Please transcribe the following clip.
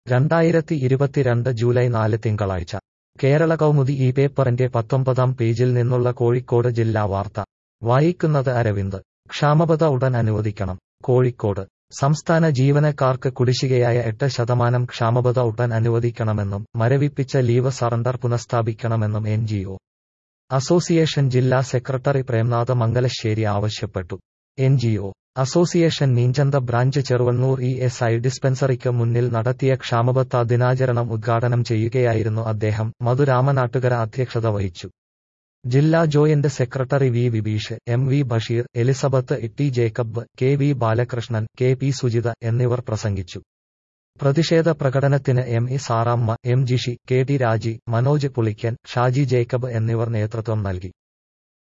രണ്ടായിരത്തി ഇരുപത്തിരണ്ട് ജൂലൈ നാല് തിങ്കളാഴ്ച കേരള കൗമുദി ഈ പേപ്പറിന്റെ പത്തൊമ്പതാം പേജിൽ നിന്നുള്ള കോഴിക്കോട് ജില്ലാ വാർത്ത വായിക്കുന്നത് അരവിന്ദ് ക്ഷാമബത ഉടൻ അനുവദിക്കണം കോഴിക്കോട് സംസ്ഥാന ജീവനക്കാർക്ക് കുടിശ്ശികയായ എട്ട് ശതമാനം ക്ഷാമബത ഉടൻ അനുവദിക്കണമെന്നും മരവിപ്പിച്ച ലീവ് സറണ്ടർ പുനഃസ്ഥാപിക്കണമെന്നും എൻ അസോസിയേഷൻ ജില്ലാ സെക്രട്ടറി പ്രേംനാഥ മംഗലശ്ശേരി ആവശ്യപ്പെട്ടു N association Meenchanda branch Cheruvannur E S I ഡിസ്പെൻസറിക്ക് മുന്നിൽ നടത്തിയ ക്ഷാമബത്ത ദിനാചരണം ഉദ്ഘാടനം ചെയ്യുകയായിരുന്നു അദ്ദേഹം മധുരാമനാട്ടുകര അധ്യക്ഷത വഹിച്ചു ജില്ലാ joint secretary V Vibeesh M V Basheer Elizabeth T Jacob K V Balakrishnan K P Sujitha എന്നിവർ പ്രസംഗിച്ചു പ്രതിഷേധ പ്രകടനത്തിന് M E Saramma M Jishi K T Raji Manoj Pulickan Shaji Jacob എന്നിവർ നേതൃത്വം നൽകി